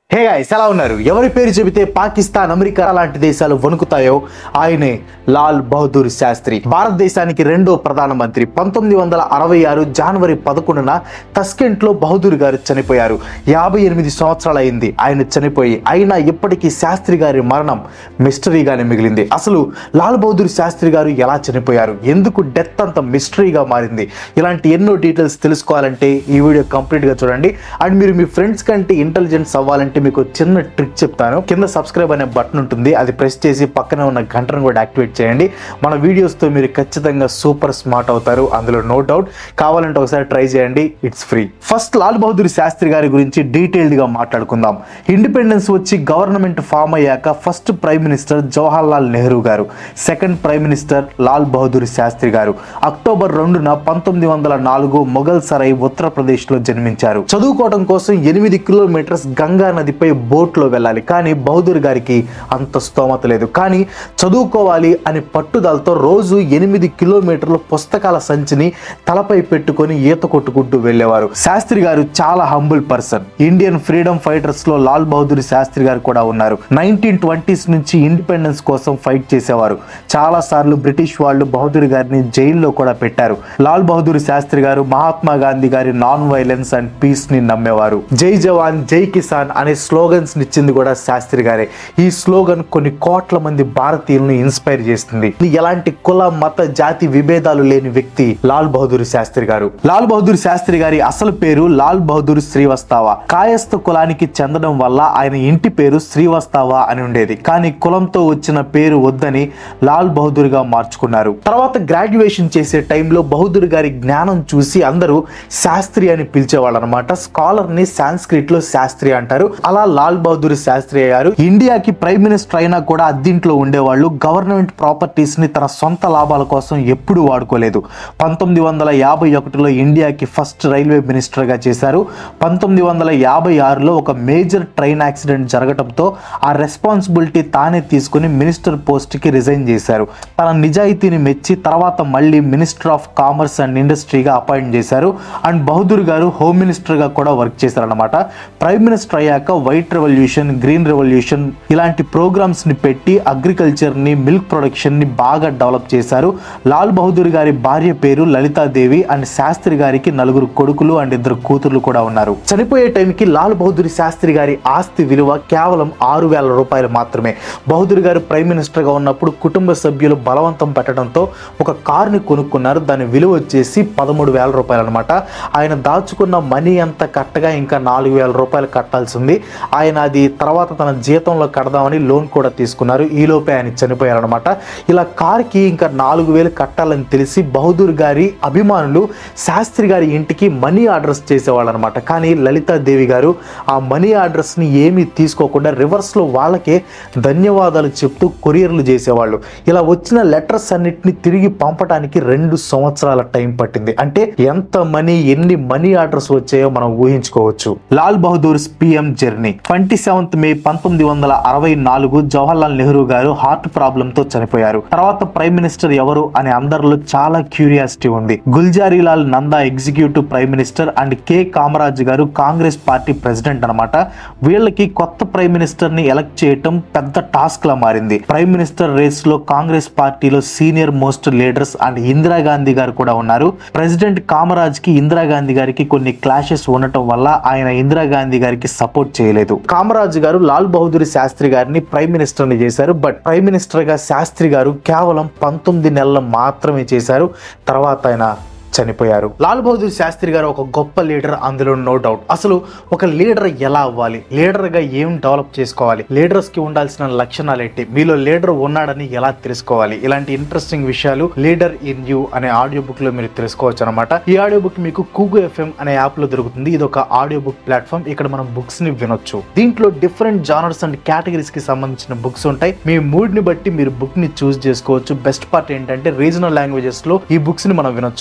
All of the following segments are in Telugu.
హే గాయ్స్ ఎలా ఉన్నారు ఎవరి పేరు చెబితే పాకిస్తాన్ అమెరికా లాంటి దేశాలు వణుకుతాయో ఆయనే లాల్ బహదూర్ శాస్త్రి భారతదేశానికి రెండో ప్రధానమంత్రి పంతొమ్మిది వందల అరవై ఆరు జనవరి పదకొండున తస్కెంట్ లో బహదూర్ గారు చనిపోయారు యాభై ఎనిమిది సంవత్సరాలు అయింది ఆయన చనిపోయి అయినా ఇప్పటికీ శాస్త్రి గారి మరణం మిస్టరీగానే మిగిలింది అసలు లాల్ బహదూర్ శాస్త్రి గారు ఎలా చనిపోయారు ఎందుకు డెత్ అంత మిస్టరీగా మారింది ఇలాంటి ఎన్నో డీటెయిల్స్ తెలుసుకోవాలంటే ఈ వీడియో కంప్లీట్ గా చూడండి అండ్ మీరు మీ ఫ్రెండ్స్ కంటే ఇంటెలిజెన్స్ అవ్వాలంటే మీకు ఒక చిన్న ట్రిక్ చెప్తాను కింద సబ్స్క్రైబ్ అనే బటన్ ఉంటుంది అది ప్రెస్ చేసి పక్కన ఉన్న గంటను కూడా యాక్టివేట్ చేయండి మన వీడియోస్ తో మీరు ఖచ్చితంగా సూపర్ స్మార్ట్ అవుతారు అందులో నో డౌట్ కావాలంటే ఒకసారి ట్రై చేయండి it's free first Lal Bahadur Shastri గారి గురించి డీటెయిల్డ్ గా మాట్లాడుకుందాం ఇండిపెండెన్స్ వచ్చి గవర్నమెంట్ ఫామ్ అయ్యాక first prime minister Jawahar Lal Nehru గారు second prime minister Lal Bahadur Shastri గారు అక్టోబర్ రెండున పంతొమ్మిది వందల నాలుగు మొఘల్ సరై ఉత్తరప్రదేశ్ లో జన్మించారు చదువుకోవడం కోసం ఎనిమిది కిలోమీటర్స్ గంగా నదిపై బోట్ లో వెళ్ళాలి కానీ బహదూర్ గారికి అంత స్తోమత లేదు కానీ చదువుకోవాలి అని పట్టుదలతో రోజు ఎనిమిది కిలోమీటర్ల పుస్తకాల సంచిని తలపై పెట్టుకొని ఈత కొట్టుకుంటూ వెళ్ళేవారు శాస్త్రి గారు చాలా humble person Indian freedom fighters లో లాల్ బహదూర్ శాస్త్రి గారు కూడా ఉన్నారు నైన్టీన్ ట్వంటీస్ నుంచి ఇండిపెండెన్స్ కోసం ఫైట్ చేసేవారు చాలా సార్లు బ్రిటిష్ వాళ్ళు బహదూర్ గారిని జైల్లో కూడా పెట్టారు లాల్ బహదూర్ శాస్త్రి గారు మహాత్మా గాంధీ గారి నాన్ వైలెన్స్ అండ్ పీస్ ని నమ్మేవారు జై జవాన్ జై కిసాన్ అనే స్లోగన్స్ నిచ్చింది కూడా శాస్త్రి గారే ఈ స్లోగన్ కొన్ని కోట్ల మంది భారతీయులను ఇన్స్పైర్ చేస్తుంది ఎలాంటి కుల మత జాతి విభేదాలు లేని వ్యక్తి లాల్ బహదూర్ శాస్త్రి గారు లాల్ బహదూర్ శాస్త్రి గారి అసలు పేరు లాల్ బహదూర్ శ్రీవస్తావా కాయస్థ కులానికి చెందడం వల్ల ఆయన ఇంటి పేరు శ్రీవస్తావా అని ఉండేది కానీ కులంతో వచ్చిన పేరు వద్దని లాల్ బహదూర్ గా మార్చుకున్నారు తర్వాత గ్రాడ్యుయేషన్ చేసే టైంలో బహదూర్ గారి జ్ఞానం చూసి అందరూ శాస్త్రి అని పిలిచేవాళ్ళు అనమాట స్కాలర్ ని సాంస్క్రిట్ లో శాస్త్రి అంటారు అలా లాల్ బహదూర్ శాస్త్రి అయ్యారు ఇండియాకి ప్రైమ్ మినిస్టర్ అయినా కూడా అద్దింట్లో ఉండేవాళ్ళు గవర్నమెంట్ ప్రాపర్టీస్ ని తన సొంత లాభాల కోసం ఎప్పుడూ వాడుకోలేదు పంతొమ్మిది వందల యాభై ఒకటిలో ఇండియాకి ఫస్ట్ రైల్వే మినిస్టర్ గా చేశారు పంతొమ్మిది వందల యాభై ఆరులో ఒక మేజర్ ట్రైన్ యాక్సిడెంట్ జరగడంతో ఆ రెస్పాన్సిబిలిటీ తానే తీసుకుని మినిస్టర్ పోస్ట్ కి రిజైన్ చేశారు తన నిజాయితీని మెచ్చి తర్వాత మళ్ళీ మినిస్టర్ ఆఫ్ కామర్స్ అండ్ ఇండస్ట్రీగా అపాయింట్ చేశారు అండ్ బహదూర్ గారు హోమ్ మినిస్టర్ గా కూడా వర్క్ చేశారనమాట ప్రైమ్ మినిస్టర్ అయ్యాక వైట్ రెవల్యూషన్ గ్రీన్ రెవల్యూషన్ ఇలాంటి ప్రోగ్రామ్స్ ని పెట్టి అగ్రికల్చర్ ని మిల్క్ ప్రొడక్షన్ ని బాగా డెవలప్ చేశారు లాల్ బహదూర్ గారి భార్య పేరు లలితాదేవి అండ్ శాస్త్రి గారికి నలుగురు కొడుకులు అండ్ ఇద్దరు కూతుర్లు కూడా ఉన్నారు చనిపోయే టైంకి లాల్ బహదూర్ శాస్త్రి గారి ఆస్తి విలువ కేవలం ఆరు వేల రూపాయలు మాత్రమే బహదూర్ గారు ప్రైమ్ మినిస్టర్ గా ఉన్నప్పుడు కుటుంబ సభ్యులు బలవంతం పెట్టడంతో ఒక కారుని కొనుక్కున్నారు దాని విలువ వచ్చేసి పదమూడు వేల రూపాయలు అనమాట ఆయన దాచుకున్న మనీ అంతా కట్టగా ఇంకా నాలుగు వేల రూపాయలు కట్టాల్సి ఉంది ఆయన అది తర్వాత తన జీతంలో కడదామని లోన్ కూడా తీసుకున్నారు ఈలోపే ఆయన చనిపోయారనమాట ఇలా కార్కి ఇంకా నాలుగు వేలు కట్టాలని తెలిసి బహదూర్ గారి అభిమానులు శాస్త్రి గారి ఇంటికి మనీ ఆర్డర్స్ చేసేవాళ్ళు అనమాట కానీ లలితాదేవి గారు ఆ మనీ ఆర్డర్స్ని ఏమీ తీసుకోకుండా రివర్స్లో వాళ్ళకే ధన్యవాదాలు చెప్తూ కొరియర్లు చేసేవాళ్ళు ఇలా వచ్చిన లెటర్స్ అన్నిటిని తిరిగి పంపడానికి రెండు సంవత్సరాల టైం పట్టింది అంటే ఎంత మనీ ఎన్ని మనీ ఆర్డర్స్ వచ్చాయో మనం ఊహించుకోవచ్చు Lal Bahadur PM journey twenty seventh May పంతొమ్మిది వందల అరవై నాలుగు జవహర్లాల్ నెహ్రూ గారు హార్ట్ ప్రాబ్లమ్ తో చనిపోయారు తర్వాత ప్రైమ్ మినిస్టర్ ఎవరు అనే అందరిలో చాలా క్యూరియాసిటీ ఉంది Gulzarilal Nanda executive prime minister and K Kamaraj గారు కాంగ్రెస్ పార్టీ ప్రెసిడెంట్ అన్నమాట వీళ్ళకి కొత్త ప్రైమ్ మినిస్టర్ ని ఎలక్ట్ చేయటం పెద్ద టాస్క్ లా మారింది ప్రైమ్ మినిస్టర్ రేస్ లో కాంగ్రెస్ పార్టీలో senior most leaders and Indira Gandhi గారు కూడా ఉన్నారు ప్రెసిడెంట్ కామరాజ్ కి ఇందిరాగాంధీ గారికి కొన్ని క్లాషెస్ ఉండటం వల్ల ఆయన ఇందిరాగాంధీ గారికి సపోర్ట్ చేయలేదు కామరాజ్ గారు లాల్ బహదూర్ శాస్త్రి గారిని ప్రైమ్ మినిస్టర్ ని చేశారు బట్ ప్రైమ్ మినిస్టర్ గా శాస్త్రి గారు కేవలం పంతొమ్మిది నెలలు మాత్రమే చేశారు తర్వాత ఆయన చనిపోయారు లాల్ బహదూర్ శాస్త్రి గారు ఒక గొప్ప లీడర్ అందులో నో డౌట్ అసలు ఒక లీడర్ ఎలా అవ్వాలి లీడర్ గా ఏం డెవలప్ చేసుకోవాలి లీడర్స్ కి ఉండాల్సిన లక్షణాలు ఏంటి మీలో లీడర్ ఉన్నాడని ఎలా తెలుసుకోవాలి ఇలాంటి ఇంట్రెస్టింగ్ విషయాలు లీడర్ ఇన్ యూ అనే ఆడియో బుక్ లో మీరు తెలుసుకోవచ్చు అనమాట ఈ ఆడియో బుక్ మీకు కూగు ఎఫ్ఎం అనే యాప్ లో దొరుకుతుంది ఇది ఒక ఆడియో బుక్ ప్లాట్ఫామ్ ఇక్కడ మనం బుక్స్ ని వినొచ్చు దీంట్లో డిఫరెంట్ జానర్స్ అండ్ కేటగిరీస్ కి సంబంధించిన బుక్స్ ఉంటాయి మీ మూడ్ ని బట్టి మీరు బుక్ ని చూస్ చేసుకోవచ్చు బెస్ట్ పార్ట్ ఏంటంటే రీజనల్ లాంగ్వేజెస్ లో ఈ బుక్స్ ని మనం వినొచ్చు అంటే మన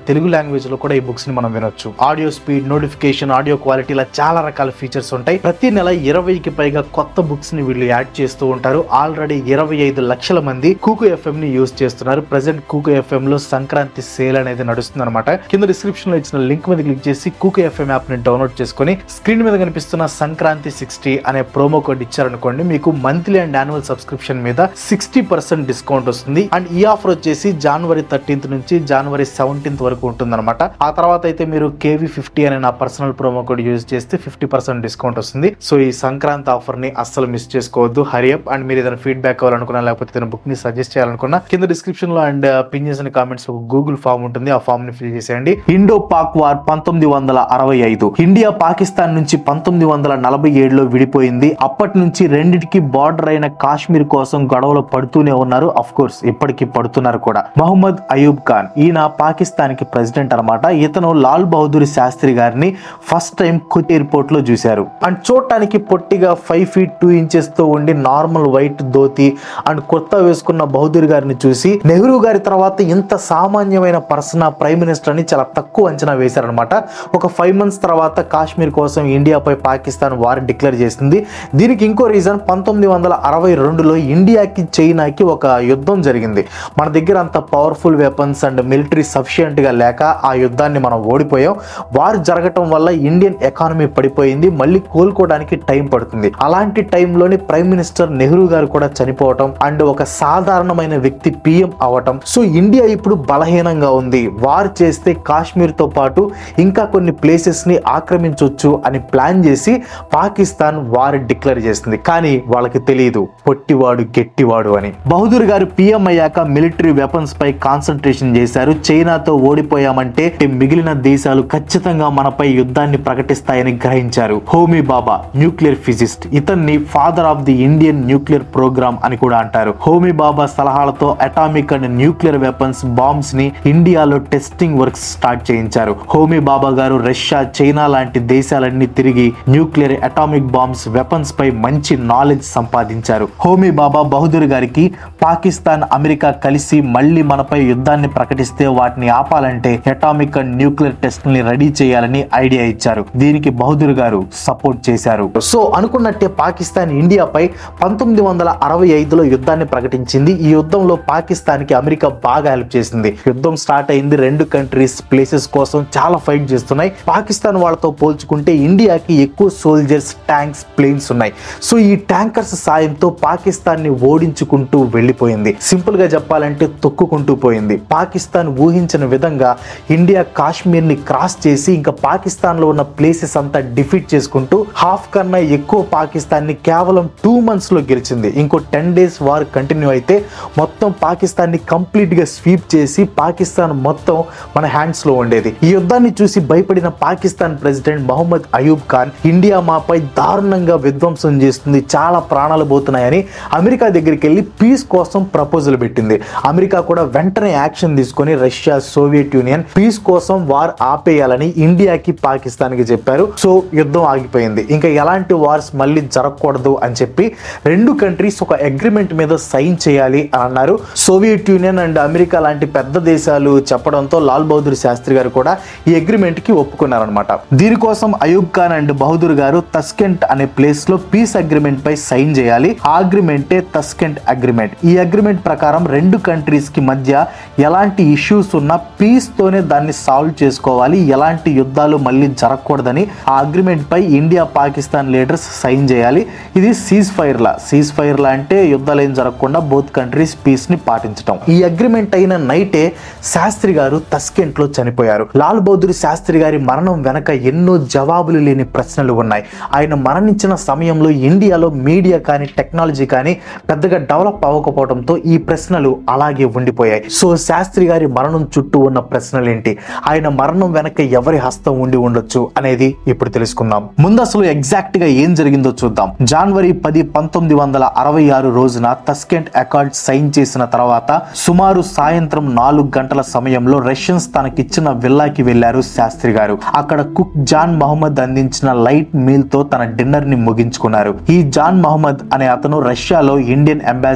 తెలుగు లాంగ్వేజ్ లో కూడా ఈ బుక్స్ ని మనం వినొచ్చు audio speed notification audio quality ఇలా చాలా రకాల ఫీచర్స్ ఉంటాయి ప్రతి నెల ఇరవైకి పైగా కొత్త బుక్స్ ని వీళ్ళు యాడ్ చేస్తూ ఉంటారు ఆల్రెడీ ఇరవై ఐదు లక్షల మంది కూకు ఎఫ్ఎం ని యూజ్ చేస్తున్నారు ప్రజెంట్ కూకు ఎఫ్ఎం లో సంక్రాంతి సేల్ అనేది నడుస్తుంది అనమాట కింద డిస్క్రిప్షన్ లో ఇచ్చిన లింక్ మీద క్లిక్ చేసి కూకు ఎఫ్ఎం యాప్ ని డౌన్లోడ్ చేసుకొని స్క్రీన్ మీద కనిపిస్తున్న సంక్రాంతి సిక్స్టీ అనే ప్రోమో కోడ్ ఇచ్చారనుకోండి మీకు మంత్లీ అండ్ యాన్యువల్ సబ్స్క్రిప్షన్ మీద సిక్స్టీ పర్సెంట్ డిస్కౌంట్ వస్తుంది అండ్ ఈ ఆఫర్ వచ్చేసి జనవరి థర్టీన్త్ నుంచి జనవరి సెవెంటీన్త్ వరకు ఉంటుందన్నమాట ఆ తర్వాత అయితే మీరు కేవీ ఫిఫ్టీ అనే నా పర్సనల్ ప్రోమో కోడ్ యూజ్ చేస్తే ఫిఫ్టీ పర్సెంట్ డిస్కౌంట్ వస్తుంది సో ఈ సంక్రాంతి ఆఫర్ ని అస్సలు మిస్ చేసుకోవద్దు హరియప్ అండ్ మీరు ఏదైనా ఫీడ్బ్యాక్ కావాలనుకున్నా లేకపోతే ఏదైనా బుక్ ని సజెస్ట్ చేయాలనుకున్నా కింద డిస్క్రిప్షన్ లో అండ్ పిన్ చేసిన కామెంట్స్ ఒక గూగుల్ ఫామ్ ఉంటుంది ఆ ఫామ్ ని ఫిల్ చేసేయండి ఇండో పాక్ వార్ పంతొమ్మిది వందల అరవై ఐదు ఇండియా పాకిస్తాన్ నుంచి పంతొమ్మిది వందల నలభై ఏడులో విడిపోయింది అప్పటి నుంచి రెండిటికి బార్డర్ అయిన కాశ్మీర్ కోసం గొడవలు పడుతూనే ఉన్నారు అఫ్ కోర్స్ ఇప్పటికీ పడుతున్నారు కూడా మహమ్మద్ అయూబ్ ఖాన్ ఈయన పాకిస్తాన్ కి ప్రెసిడెంట్ అనమాట ఇతను లాల్ బహదూర్ శాస్త్రి గారిని ఫస్ట్ టైం కుచ్ ఎయిర్పోర్ట్ లో చూశారు అండ్ చూడటానికి పొట్టిగా ఫైవ్ ఫీట్ టూ ఇంచెస్ తో ఉండి నార్మల్ వైట్ ధోతి అండ్ కొత్త వేసుకున్న బహదూర్ గారిని చూసి నెహ్రూ గారి తర్వాత ఇంత సామాన్యమైన పర్సన్ ప్రైమ్ మినిస్టర్ అని చాలా తక్కువ అంచనా వేశారనమాట ఒక ఫైవ్ మంత్స్ తర్వాత కాశ్మీర్ కోసం ఇండియాపై పాకిస్తాన్ వార్ డిక్లేర్ చేసింది దీనికి ఇంకో రీజన్ పంతొమ్మిది వందల అరవై రెండులో ఇండియాకి చైనాకి ఒక యుద్ధం జరిగింది మన దగ్గర అంత powerful weapons and military sufficient గా లేక ఆ యుద్ధాన్ని మనం ఓడిపోయాం వార్ జరగటం వల్ల ఇండియన్ ఎకానమీ పడిపోయింది మళ్ళీ కోలుకోవడానికి టైం పడుతుంది అలాంటి టైంలోని ప్రైమ్ మినిస్టర్ నెహ్రూ గారు కూడా చనిపోవటం అండ్ ఒక సాధారణమైన వ్యక్తి పిఎం అవటం సో ఇండియా ఇప్పుడు బలహీనంగా ఉంది వార్ చేస్తే కాశ్మీర్ తో పాటు ఇంకా కొన్ని ప్లేసెస్ ని ఆక్రమించవచ్చు అని ప్లాన్ చేసి పాకిస్తాన్ వార్ డిక్లేర్ చేసింది కానీ వాళ్ళకి తెలియదు పొట్టివాడు గట్టివాడు అని బహదూర్ గారు పిఎం అయ్యాక మిలిటరీ వెపన్స్ పై కాన్సన్ట్రేషన్ చేశారు చైనాతో ఓడిపోయామంటే మిగిలిన దేశాలు ఖచ్చితంగా మనపై యుద్ధాన్ని ప్రకటిస్తాయని గ్రహించారు హోమీ బాబా న్యూక్లియర్ ఫిజిస్ట్ ఇతన్ని father of the Indian nuclear programme అని కూడా అంటారు హోమీ బాబా సలహాలతో atomic and nuclear weapons bombs ని ఇండియాలో టెస్టింగ్ వర్క్స్ స్టార్ట్ చేయించారు హోమీ బాబా గారు రష్యా చైనా లాంటి దేశాలన్నీ తిరిగి న్యూక్లియర్ అటామిక్ బాంబ్స్ వెపన్స్ పై మంచి నాలెడ్జ్ సంపాదించారు హోమీ బాబా బహదూర్ గారికి పాకిస్తాన్ అమెరికా కలిసి మళ్ళీ మనపై యుద్ధాన్ని ప్రకటిస్తే వాటిని ఆపాలంటే అటామిక్ అండ్ న్యూక్లియర్ టెస్ట్ ని రెడీ చేయాలని ఐడియా ఇచ్చారు దీనికి బహదూర్ గారు సపోర్ట్ చేశారు సో అనుకున్నట్టే పాకిస్తాన్ ఇండియాపై పంతొమ్మిది వందల అరవై ఐదులో యుద్ధాన్ని ప్రకటించింది ఈ యుద్ధంలో పాకిస్తాన్ కి అమెరికా బాగా హెల్ప్ చేసింది యుద్ధం స్టార్ట్ అయింది రెండు కంట్రీస్ ప్లేసెస్ కోసం చాలా ఫైట్ చేస్తున్నాయి పాకిస్తాన్ వాళ్ళతో పోల్చుకుంటే ఇండియాకి ఎక్కువ సోల్జర్స్ ట్యాంక్స్ ప్లేన్స్ ఉన్నాయి సో ఈ ట్యాంకర్స్ సాయంతో పాకిస్తాన్ ని ఓడించుకుంటూ వెళ్ళిపోయింది సింపుల్ గా చెప్పాలంటే తొక్కుకుంటూ పోయింది పాకిస్తాన్ ఊహించిన విధంగా ఇండియా కాశ్మీర్ ని క్రాస్ చేసి ఇంకా పాకిస్తాన్ లో ఉన్న ప్లేసెస్ అంతా డిఫీట్ చేసుకుంటూ హాఫ్ కన్నా ఎక్కువ పాకిస్తాన్ ని కేవలం టూ మంత్స్ లో గెలిచింది ఇంకో టెన్ డేస్ వార్ కంటిన్యూ అయితే మొత్తం పాకిస్తాన్ ని కంప్లీట్ గా స్వీప్ చేసి పాకిస్తాన్ మొత్తం మన హ్యాండ్స్ లో ఉండేది ఈ యుద్ధాన్ని చూసి భయపడిన పాకిస్తాన్ ప్రెసిడెంట్ మహమ్మద్ అయూబ్ ఖాన్ ఇండియా మాపై దారుణంగా విధ్వంసం చేస్తుంది చాలా ప్రాణాలు పోతున్నాయని అమెరికా దగ్గరికి వెళ్ళి పీస్ కోసం ప్రపోజల్ పెట్టింది అమెరికా కూడా వెంటనే యాక్షన్ తీసుకొని రష్యా సోవియట్ యూనియన్ పీస్ కోసం వార్ ఆపేయాలని ఇండియాకి పాకిస్తాన్ కి చెప్పారు సో యుద్ధం ఆగిపోయింది ఇంకా ఎలాంటి వార్స్ మళ్ళీ జరగకూడదు అని చెప్పి రెండు కంట్రీస్ ఒక అగ్రిమెంట్ మీద సైన్ చేయాలి అని అన్నారు సోవియట్ యూనియన్ అండ్ అమెరికా లాంటి పెద్ద దేశాలు చెప్పడంతో లాల్ బహదూర్ శాస్త్రి గారు కూడా ఈ అగ్రిమెంట్ కి ఒప్పుకున్నారనమాట దీనికోసం అయూబ్ ఖాన్ అండ్ బహదూర్ గారు తస్కెంట్ అనే ప్లేస్ లో పీస్ అగ్రిమెంట్ పై సైన్ చేయాలి ఆ అగ్రిమెంటే తస్కెంట్ అగ్రిమెంట్ ఈ అగ్రిమెంట్ ప్రకారం రెండు కంట్రీస్ కి మధ్య ఎలాంటి ఇష్యూస్ ఉన్నా పీస్ తోనే దాన్ని సాల్వ్ చేసుకోవాలి ఎలాంటి యుద్ధాలు మళ్ళీ జరగకూడదని ఆ అగ్రిమెంట్ పై ఇండియా పాకిస్తాన్ లీడర్స్ సైన్ చేయాలి ఇది సీజ్ ఫైర్ లా సీజ్ ఫైర్ లా అంటే యుద్ధాలు ఏం జరగకుండా బోత్ కంట్రీస్ పీస్ ని పాటించడం ఈ అగ్రిమెంట్ అయిన నైటే శాస్త్రి గారు తస్కెంట్ లో చనిపోయారు లాల్ బహదూర్ శాస్త్రి గారి మరణం వెనక ఎన్నో జవాబులు లేని ప్రశ్నలు ఉన్నాయి ఆయన మరణించిన సమయంలో ఇండియాలో మీడియా కానీ టెక్నాలజీ కానీ పెద్దగా డెవలప్ అవ్వకపోవడంతో ఈ ప్రశ్నలు అలాగే ఉండిపోయాయి సో శాస్త్రి గారి మరణం చుట్టూ ఉన్న ప్రశ్నలు ఏంటి ఆయన మరణం వెనక ఎవరి హస్తం ఉండి ఉండొచ్చు అనేది ఇప్పుడు తెలుసుకుందాం ముందు అసలు ఎగ్జాక్ట్ గా ఏం జరిగిందో చూద్దాం జనవరి పది పంతొమ్మిది వందల అరవై ఆరు రోజున తస్కెంట్ అకార్డ్ సైన్ చేసిన తర్వాత సుమారు సాయంత్రం నాలుగు గంటల సమయంలో రష్యన్స్ తనకిచ్చిన విల్లాకి వెళ్లారు శాస్త్రి గారు అక్కడ కుక్ జాన్ మహమ్మద్ అందించిన లైట్ మీల్ తో తన డిన్నర్ ని ముగించుకున్నారు ఈ జాన్ మహమ్మద్ అనే అతను రష్యాలో ఇండియన్ అంబాసిడర్ అయిన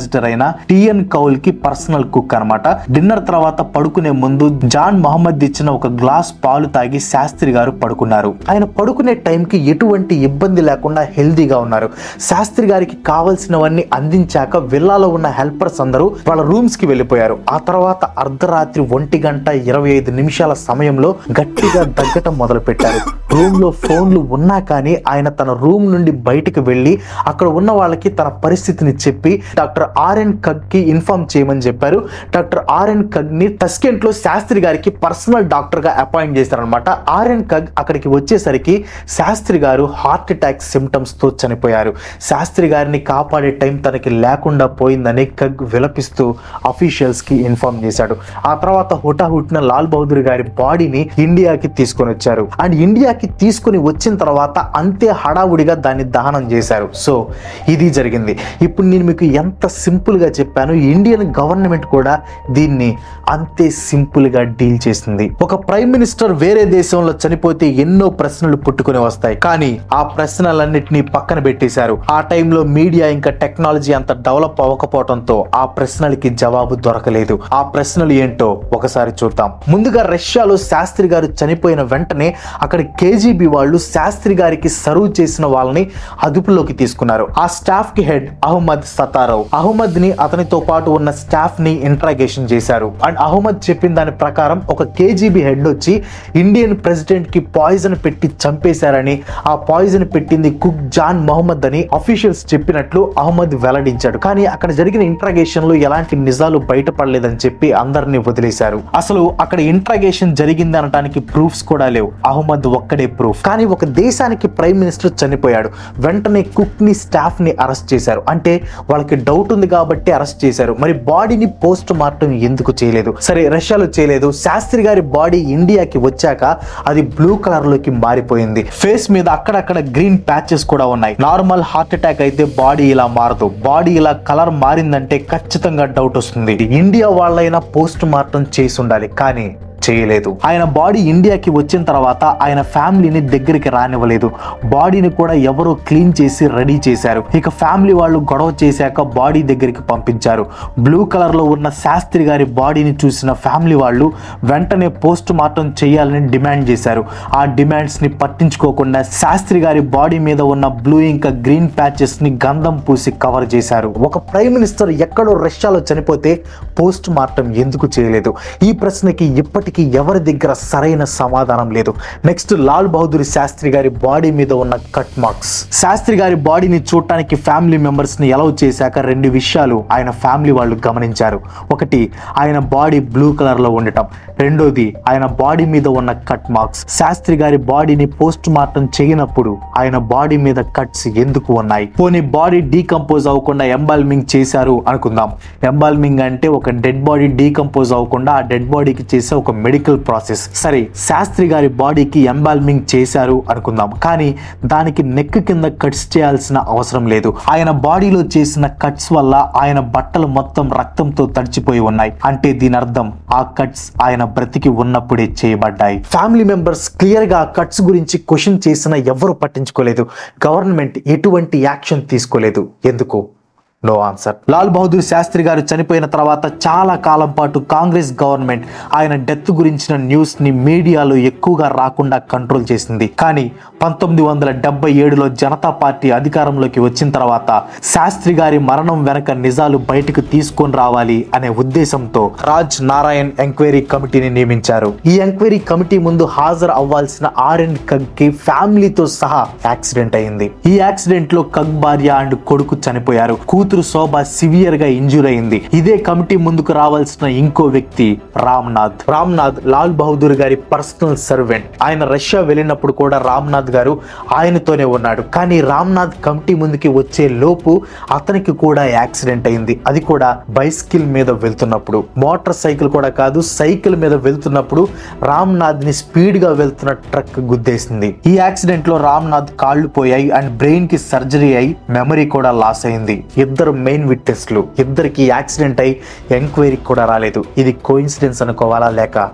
టిఎన్ కౌల్ కి పర్సనల్ కుక్ అన్నమాట డిన్నర్ తర్వాత పడుకునే ముందు జాన్ మహమ్మద్ ఇచ్చిన ఒక గ్లాస్ పాలు తాగి శాస్త్రి గారు పడుకున్నారు ఆయన పడుకునే టైంకి ఎటువంటి ఇబ్బంది లేకుండా హెల్దీగా ఉన్నారు శాస్త్రి గారికి కావలసినవన్నీ అందించాక విల్లాలో ఉన్న హెల్పర్స్ అందరూ వాళ్ళ రూమ్స్ కి వెళ్ళిపోయారు ఆ తర్వాత అర్ధరాత్రి ఒంటి గంట ఇరవై ఐదు నిమిషాల సమయంలో గట్టిగా దగ్గటం మొదలు పెట్టారు రూమ్ లో ఫోన్లు ఉన్నా కానీ ఆయన తన రూమ్ నుండి బయటికి వెళ్ళి అక్కడ ఉన్న వాళ్ళకి తన పరిస్థితిని చెప్పి డాక్టర్ ఆర్ఎన్ కగ్ కి ఇన్ఫార్మ్ చేయమని చెప్పారు డాక్టర్ ఆర్ఎన్ కగ్ ని టస్కెంట్ లో శాస్త్రి గారికి పర్సనల్ డాక్టర్ గా అపాయింట్ చేశారనమాట ఆర్ఎన్ కగ్ అక్కడికి వచ్చేసరికి శాస్త్రి గారు హార్ట్ అటాక్ సిమ్టమ్స్ తో చనిపోయారు శాస్త్రి గారిని కాపాడే టైం తనకి లేకుండా పోయిందని కగ్ విలపిస్తూ అఫీషియల్స్ కి ఇన్ఫార్మ్ చేశాడు ఆ తర్వాత హుటాహుటిన లాల్ బహదూర్ గారి బాడీని ఇండియాకి తీసుకొని వచ్చారు అండ్ ఇండియాకి తీసుకొని వచ్చిన తర్వాత అంతే హడావుడిగా దాన్ని దహనం చేశారు సో ఇది జరిగింది ఇప్పుడు నేను మీకు ఎంత సింపుల్ గా చెప్పాను ఇండియన్ గవర్నమెంట్ కూడా దీన్ని అంతే సింపుల్ గా డీల్ చేసింది ఒక ప్రైమ్ మినిస్టర్ వేరే దేశంలో చనిపోతే ఎన్నో ప్రశ్నలు పుట్టుకొని వస్తాయి కానీ ఆ ప్రశ్నలన్నిటినీ పక్కన పెట్టేశారు ఆ టైంలో మీడియా ఇంకా టెక్నాలజీ అంత డెవలప్ అవ్వకపోవడంతో ఆ ప్రశ్నలకి జవాబు దొరకలేదు ఆ ప్రశ్నలు ఏంటో ఒకసారి చూద్దాం ముందుగా రష్యాలో శాస్త్రి గారు చనిపోయిన వెంటనే అక్కడ కేజీబీ వాళ్ళు శాస్త్రి గారికి సర్వ్ చేసిన వాళ్ళని అదుపులోకి తీసుకున్నారు ఆ స్టాఫ్ కి హెడ్ అహ్మద్ సతారావు అహ్మద్ ని అతనితో పాటు ఉన్న స్టాఫ్ ని ఇంట్రాగేషన్ చేశారు అండ్ అహ్మద్ చెప్పిన దాని ప్రకారం ఒక కేజీబీ హెడ్ వచ్చి ఇండియన్ ప్రెసిడెంట్ కి పాయిజన్ పెట్టి చంపేశారని ఆ పాయిజన్ పెట్టింది కుక్ జాన్ మొహమ్మద్ అని అఫీషియల్స్ చెప్పినట్లు అహ్మద్ వెల్లడించాడు కానీ అక్కడ జరిగిన ఇంట్రాగేషన్ లో ఎలాంటి నిజాలు బయటపడలేదని చెప్పి అందరినీ వదిలేశారు అసలు అక్కడ ఇంట్రాగేషన్ జరిగింది అనడానికి ప్రూఫ్స్ కూడా లేవు అహ్మద్ ఒక్కడే ప్రూఫ్ కానీ ఒక దేశానికి ప్రైమ్ మినిస్టర్ చనిపోయాడు వెంటనే కుక్ ని స్టాఫ్ ని అరెస్ట్ చేశారు అంటే వాళ్ళకి డౌట్ ఉంది కాబట్టి అరెస్ట్ చేశారు మరి బాడీని పోస్ట్ మార్టం ఎందుకు చేయలేదు సరే రష్యాలో చేయలేదు శాస్త్రి గారి బాడీ ఇండియాకి వచ్చాక అది బ్లూ కలర్ లోకి మారిపోయింది ఫేస్ మీద అక్కడక్కడ గ్రీన్ ప్యాచెస్ కూడా ఉన్నాయి నార్మల్ హార్ట్ అటాక్ అయితే బాడీ ఇలా మారదు బాడీ ఇలా కలర్ మారిందంటే ఖచ్చితంగా డౌట్ వస్తుంది ఇండియా వాళ్ళైనా పోస్ట్ మార్టం చేసి ఉండాలి కానీ చేయలేదు ఆయన బాడీ ఇండియాకి వచ్చిన తర్వాత ఆయన ఫ్యామిలీని దగ్గరికి రానివ్వలేదు బాడీని కూడా ఎవరో క్లీన్ చేసి రెడీ చేశారు ఇక ఫ్యామిలీ వాళ్ళు గొడవ చేశాక బాడీ దగ్గరికి పంపించారు బ్లూ కలర్ లో ఉన్న శాస్త్రి గారి బాడీని చూసిన ఫ్యామిలీ వాళ్ళు వెంటనే పోస్ట్ మార్టం చేయాలని డిమాండ్ చేశారు ఆ డిమాండ్స్ ని పట్టించుకోకుండా శాస్త్రి గారి బాడీ మీద ఉన్న బ్లూ ఇంకా గ్రీన్ ప్యాచెస్ ని గంధం పూసి కవర్ చేశారు ఒక ప్రైమ్ మినిస్టర్ ఎక్కడో రష్యాలో చనిపోతే పోస్ట్ మార్టం ఎందుకు చేయలేదు ఈ ప్రశ్నకి ఇప్పటికీ ఎవరి దగ్గర సరైన సమాధానం లేదు నెక్స్ట్ లాల్ బహదూర్ శాస్త్రి గారి బాడీ మీద ఉన్న కట్ మార్క్స్ శాస్త్రి గారి బాడీని చూడటానికి ఫ్యామిలీ మెంబర్స్ ని ఎలవ్ చేశాక రెండు విషయాలు ఆయన ఫ్యామిలీ వాళ్ళు గమనించారు ఒకటి ఆయన బాడీ బ్లూ కలర్ లో ఉండటం రెండోది ఆయన బాడీ మీద ఉన్న కట్ మార్క్స్ శాస్త్రి గారి బాడీని పోస్ట్ మార్టం చేయనప్పుడు ఆయన బాడీ మీద కట్స్ ఎందుకు ఉన్నాయి పోనీ బాడీ డీకంపోజ్ అవ్వకుండా ఎంబాల్మింగ్ చేశారు అనుకుందాం ఎంబాల్మింగ్ అంటే ఒక డెడ్ బాడీ డీకంపోజ్ అవ్వకుండా ఆ డెడ్ బాడీకి చేసే ఒక మెడికల్ ప్రాసెస్ సరే శాస్త్రి గారి బాడీకి ఎంబాల్మింగ్ చేశారు అనుకుందాం కానీ దానికి నెక్ కింద కట్స్ చేయాల్సిన అవసరం లేదు ఆయన బాడీలో చేసిన కట్స్ వల్ల ఆయన బట్టలు మొత్తం రక్తంతో తడిచిపోయి ఉన్నాయి అంటే దీని అర్థం ఆ కట్స్ ఆయన బ్రతికి ఉన్నప్పుడే చేయబడ్డాయి ఫ్యామిలీ మెంబర్స్ క్లియర్ గా కట్స్ గురించి క్వశ్చన్ చేసినా ఎవరు పట్టించుకోలేదు గవర్నమెంట్ ఎటువంటి యాక్షన్ తీసుకోలేదు ఎందుకు నో ఆన్సర్ లాల్ బహదూర్ శాస్త్రి గారు చనిపోయిన తర్వాత చాలా కాలం పాటు కాంగ్రెస్ గవర్నమెంట్ ఆయన డెత్ గురించిన న్యూస్ ని మీడియాలో ఎక్కువగా రాకుండా కంట్రోల్ చేసింది కానీ పంతొమ్మిది వందల డెబ్బై ఏడులో జనతా పార్టీ అధికారంలోకి వచ్చిన తర్వాత శాస్త్రి గారి మరణం వెనక నిజాలు బయటకు తీసుకొని రావాలి అనే ఉద్దేశంతో రాజ్ నారాయణ్ ఎంక్వైరీ కమిటీని నియమించారు ఈ ఎంక్వైరీ కమిటీ ముందు హాజరు అవ్వాల్సిన ఆర్ అండ్ కగ్ కి ఫ్యామిలీతో సహా యాక్సిడెంట్ అయింది ఈ యాక్సిడెంట్ లో కగ్ భార్య అండ్ కొడుకు చనిపోయారు కూతురు శోభ సివియర్ గా ఇంజూర్ అయింది ఇదే కమిటీ ముందుకు రావాల్సిన ఇంకో వ్యక్తి రామ్నాథ్ రామ్నాథ్ లాల్ బహదూర్ గారి పర్సనల్ సర్వెంట్ ఆయన రష్యా వెళ్ళినప్పుడు కూడా రామ్నాథ్ గారు ఆయనతోనే ఉన్నాడు కానీ రామ్నాథ్ కమిటీ ముందుకి వచ్చే లోపు అతనికి కూడా యాక్సిడెంట్ అయింది అది కూడా బైసికిల్ మీద వెళ్తున్నప్పుడు మోటార్ సైకిల్ కూడా కాదు సైకిల్ మీద వెళ్తున్నప్పుడు రామ్నాథ్ ని స్పీడ్ గా వెళ్తున్న ట్రక్ గుద్దేసింది ఈ యాక్సిడెంట్ లో రామ్నాథ్ కాళ్ళు పోయాయి అండ్ బ్రెయిన్ కి సర్జరీ అయి మెమరీ కూడా లాస్ అయింది ఇద్దరు మెయిన్ విట్నెస్లు ఇద్దరికి యాక్సిడెంట్ అయి ఎంక్వైరీ కూడా రాలేదు ఇది కోయిన్సిడెన్స్ అనుకోవాలా లేక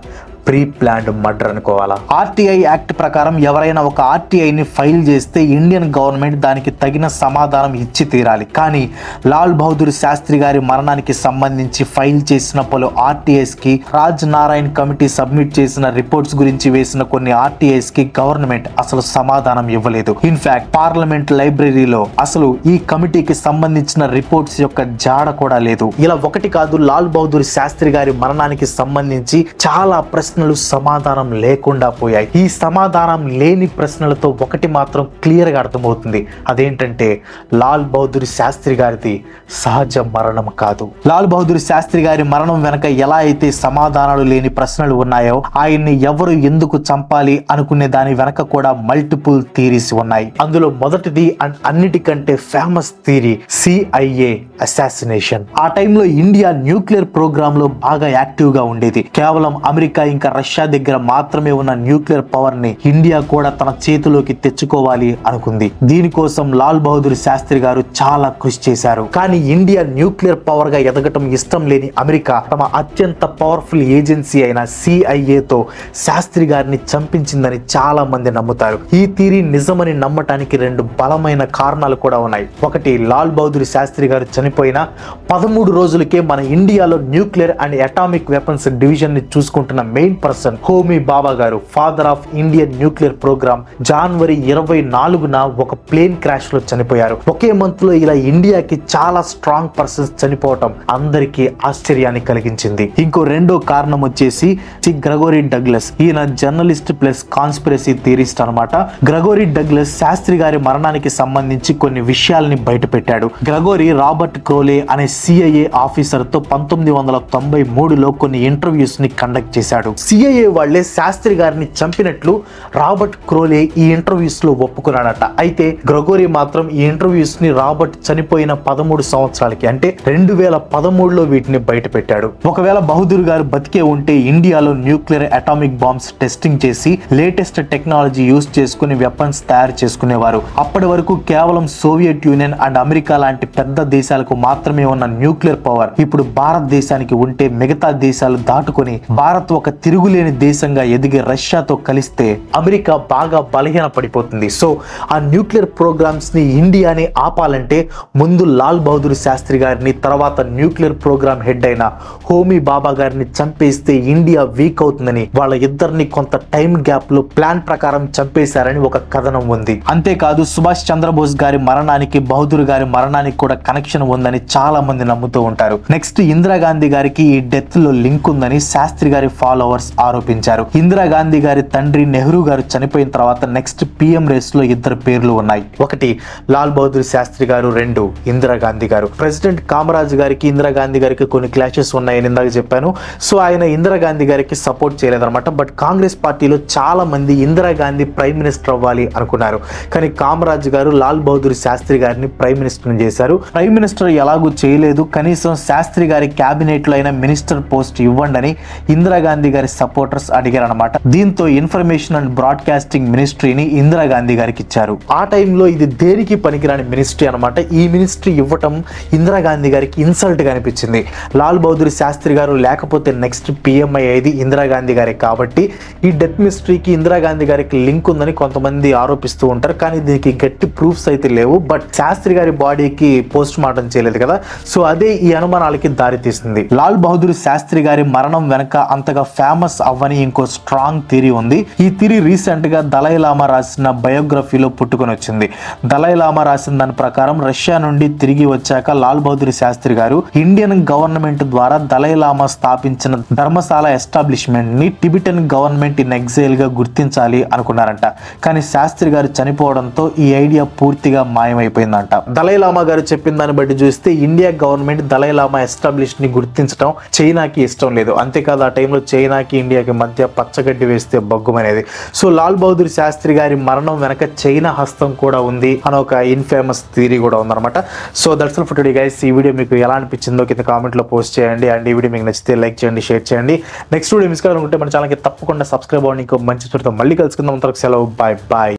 ప్రీ ప్లాన్డ్ మర్డర్ అనుకోవాలా ఆర్టీఐ యాక్ట్ ప్రకారం ఎవరైనా ఒక ఆర్టీఐని ఫైల్ చేస్తే ఇండియన్ గవర్నమెంట్ దానికి తగిన సమాధానం ఇచ్చి తీరాలి కానీ లాల్ బహదూర్ శాస్త్రి గారి మరణానికి సంబంధించి ఫైల్ చేసిన పలు ఆర్టీఐస్ కి రాజ్ నారాయణ్ కమిటీ సబ్మిట్ చేసిన రిపోర్ట్స్ గురించి వేసిన కొన్ని ఆర్టీఐస్ కి గవర్నమెంట్ అసలు సమాధానం ఇవ్వలేదు ఇన్ఫాక్ట్ పార్లమెంట్ లైబ్రరీలో అసలు ఈ కమిటీకి సంబంధించిన రిపోర్ట్స్ యొక్క జాడ కూడా లేదు ఇలా ఒకటి కాదు లాల్ బహదూర్ శాస్త్రి గారి మరణానికి సంబంధించి చాలా ప్రశ్నలు సమాధానం లేకుండా పోయాయి ఈ సమాధానం లేని ప్రశ్నలతో ఒకటి మాత్రం క్లియర్ గా అర్థమవుతుంది అదేంటంటే లాల్ బహదూర్ శాస్త్రి గారిది సహజ మరణం కాదు లాల్ బహదూర్ శాస్త్రి గారి మరణం వెనక ఎలా అయితే సమాధానాలు లేని ప్రశ్నలు ఉన్నాయో ఆయన్ని ఎవరు ఎందుకు చంపాలి అనుకునే దాని వెనక కూడా మల్టిపుల్ థీరీస్ ఉన్నాయి అందులో మొదటిది అండ్ అన్నిటికంటే ఫేమస్ థీరీ సిఐఏ అసాసినేషన్ ఆ టైంలో ఇండియా న్యూక్లియర్ ప్రోగ్రామ్ లో బాగా యాక్టివ్ గా ఉండేది కేవలం అమెరికా ఇంకా రష్యా దగ్గర మాత్రమే ఉన్న న్యూక్లియర్ పవర్ ని ఇండియా కూడా తన చేతిలోకి తెచ్చుకోవాలి అనుకుంది దీనికోసం లాల్ బహదూర్ శాస్త్రి గారు చాలా కృషి చేశారు కానీ ఇండియా న్యూక్లియర్ పవర్ గా ఎదగటం ఇష్టం లేని అమెరికా తమ అత్యంత పవర్ఫుల్ ఏజెన్సీ అయిన CIA తో శాస్త్రి గారిని చంపించిందని చాలా మంది నమ్ముతారు ఈ థీరీ నిజమని నమ్మటానికి రెండు బలమైన కారణాలు కూడా ఉన్నాయి ఒకటి లాల్ బహదూర్ శాస్త్రి గారు చనిపోయిన పదమూడు రోజులకే మన ఇండియాలో nuclear and atomic weapons division ని చూసుకుంటున్న మెయిన్ పర్సన్ హోమీ బాబా గారు father of Indian nuclear programme జనవరి ఇరవై నాలుగున ఒక ప్లేన్ క్రాష్ లో చనిపోయారు ఒకే మంత్ లో ఇలా ఇండియాకి చాలా స్ట్రాంగ్ పర్సన్స్ చనిపోవటం అందరికీ ఆశ్చర్యాన్ని కలిగించింది ఇంకో రెండో కారణం వచ్చేసి సి గ్రగోరీ డగ్లస్ ఈయన జర్నలిస్ట్ ప్లస్ కాన్స్పిరసీ థియరిస్ట్ అన్నమాట గ్రగోరీ డగ్లస్ శాస్త్రి గారి మరణానికి సంబంధించి కొన్ని విషయాల్ని బయటపెట్టాడు గ్రగోరీ రాబర్ట్ క్రోలే అనే సిఐఏ ఆఫీసర్ తో పంతొమ్మిది వందల తొంభై మూడులో కొన్ని ఇంటర్వ్యూస్ ని కండక్ట్ చేశాడు సిఐఏ వాళ్ళే శాస్త్రి గారిని చంపినట్లు రాబర్ట్ క్రోలే ఈ ఇంటర్వ్యూస్ లో ఒప్పుకున్నాడట అయితే గ్రగోరీ మాత్రం ఈ ఇంటర్వ్యూస్ ని రాబర్ట్ చనిపోయిన పదమూడు సంవత్సరాలకి అంటే రెండు వేల పదమూడులో వీటిని బయట పెట్టాడు ఒకవేళ బహదూర్ గారు బతికే ఉంటే ఇండియాలో న్యూక్లియర్ అటామిక్ బాంబ్స్ టెస్టింగ్ చేసి లేటెస్ట్ టెక్నాలజీ యూస్ చేసుకుని వెపన్స్ తయారు చేసుకునేవారు అప్పటి వరకు కేవలం సోవియట్ యూనియన్ అండ్ అమెరికా లాంటి పెద్ద దేశాలకు మాత్రమే ఉన్న న్యూక్లియర్ పవర్ ఇప్పుడు భారతదేశానికి ఉంటే మిగతా దేశాలు దాటుకొని భారత్ ఒక తిరుగులేని దేశంగా ఎదిగే రష్యాతో కలిస్తే అమెరికా బాగా బలహీన పడిపోతుంది సో ఆ న్యూక్లియర్ ప్రోగ్రామ్స్ ని ఇండియాని ఆపాలంటే ముందు లాల్ బహదూర్ శాస్త్రి గారిని తర్వాత న్యూక్లియర్ ప్రోగ్రామ్ హెడ్ అయిన హోమీ బాబా గారిని చంపేస్తే ఇండియా వీక్ అవుతుందని వాళ్ళ ఇద్దరిని కొంత టైం గ్యాప్ లో ప్లాన్ ప్రకారం చంపేశారని ఒక కథనం ఉంది అంతేకాదు సుభాష్ చంద్రబోస్ గారి మరణానికి బహదూర్ గారి మరణానికి కూడా కనెక్షన్ ఉందని చాలా మంది నమ్ముతూ ఉంటారు నెక్స్ట్ ఇందిరాగాంధీ గారికి ఈ డెత్ లో లింక్ ఉందని శాస్త్రి గారి ఫాలోవర్స్ ఆరోపించారు ఇందిరాగాంధీ గారి తండ్రి నెహ్రూ గారు చనిపోయిన తర్వాత నెక్స్ట్ పిఎం రేస్ లో ఇద్దరు పేర్లు ఉన్నాయి ఒకటి లాల్ బహదూర్ శాస్త్రి గారు రెండు ఇందిరాగాంధీ గారు ప్రెసిడెంట్ కామరాజ్ గారికి ఇందిరాగాంధీ గారికి కొన్ని క్లాషెస్ ఉన్నాయని ఇందాక చెప్పాను సో ఆయన ఇందిరాగాంధీ గారికి సపోర్ట్ చేయలేదన్నమాట బట్ కాంగ్రెస్ పార్టీలో చాలా మంది ఇందిరాగాంధీ ప్రైమ్ మినిస్టర్ అవ్వాలి అనుకున్నారు కానీ కామరాజ్ గారు లాల్ బహదూర్ శాస్త్రి గారిని ప్రైమ్ మినిస్టర్ చేశారు ప్రైమ్ మినిస్టర్ ఎలాగూ చేయలేదు కనీసం శాస్త్రి గారి క్యాబినెట్ లో అయినా మినిస్టర్ పోస్ట్ ఇవ్వండి అని ఇందిరాగాంధీ గారి సపోర్టర్స్ అడిగారు అనమాట దీంతో ఇన్ఫర్మేషన్ అండ్ బ్రాడ్కాస్టింగ్ మినిస్ట్రీని ఇందిరాగాంధీ గారికి ఇచ్చారు ఆ టైంలో ఇది దేనికి పనికిరాని మినిస్ట్రీ అనమాట ఈ మినిస్ట్రీ ఇవ్వటం ఇందిరాగాంధీ గారికి ఇన్సల్ట్ గా అనిపించింది లాల్ బహదూర్ శాస్త్రి గారు లేకపోతే నెక్స్ట్ పిఎంఐ అయ్యేది ఇందిరాగాంధీ గారే కాబట్టి ఈ డెత్ మిస్టరీకి ఇందిరాగాంధీ గారికి లింక్ ఉందని కొంతమంది ఆరోపిస్తూ ఉంటారు కానీ దీనికి గట్టి ప్రూఫ్స్ అయితే లేవు బట్ శాస్త్రి గారి బాడీకి పోస్ట్ మార్టం చేయలేదు కదా సో అదే ఈ అనుమానాలకి దారి తీసింది లాల్ బహదూర్ శాస్త్రి గారి మరణం వెనక అంతగా ఫేమస్ అవ్వని ఇంకో స్ట్రాంగ్ థిరీ ఉంది ఈ థిరీ రీసెంట్ గా దలై లామా రాసిన బయోగ్రఫీలో పుట్టుకొని వచ్చింది దలై లామా రాసిన దాని ప్రకారం రష్యా నుండి తిరిగి వచ్చాక లాల్ బహదూర్ శాస్త్రి గారు ఇండియన్ గవర్నమెంట్ ద్వారా దలై లామా స్థాపించిన ధర్మశాల ఎస్టాబ్లిష్మెంట్ ని టిబిటన్ గవర్నమెంట్ ఇన్ ఎగ్జైల్ గా గుర్తించాలి అనుకున్నారంట కానీ శాస్త్రి గారు చనిపోవడంతో ఈ ఐడియా పూర్తిగా మాయమైపోయిందంట దలై లామా గారు చెప్పిన దాన్ని బట్టి చూస్తే ఇండియా గవర్నమెంట్ దలై లామా ఎస్టాబ్లిష్ ని గుర్తించడం చైనాకి ఇష్టం లేదు అంతేకాదు ఆ టైంలో చైనాకి ఇండియాకి మధ్య పచ్చగడ్డి వేస్తే బగ్గుమనేది సో లాల్ బహదూర్ శాస్త్రి గారి మరణం వెనక చైనా హస్తం కూడా ఉంది అని ఒక ఇన్ఫేమస్ థియరీ కూడా ఉందన్నమాట so that's for today guys ఈ వీడియో మీకు ఎలా అనిపించిందో కింద కామెంట్ లో పోస్ట్ చేయండి అండ్ ఈ వీడియో మీకు నచ్చితే లైక్ చేయండి షేర్ చేయండి నెక్స్ట్ వీడియో మిస్ కావాలనుకుంటే మన ఛానల్కి తప్పకుండా సబ్స్క్రైబ్ అవ్వండి ఇంకో మంచి చూడతాం మళ్ళీ కలుసుకుందాం అంతవరకు సెలవు బాయ్ బాయ్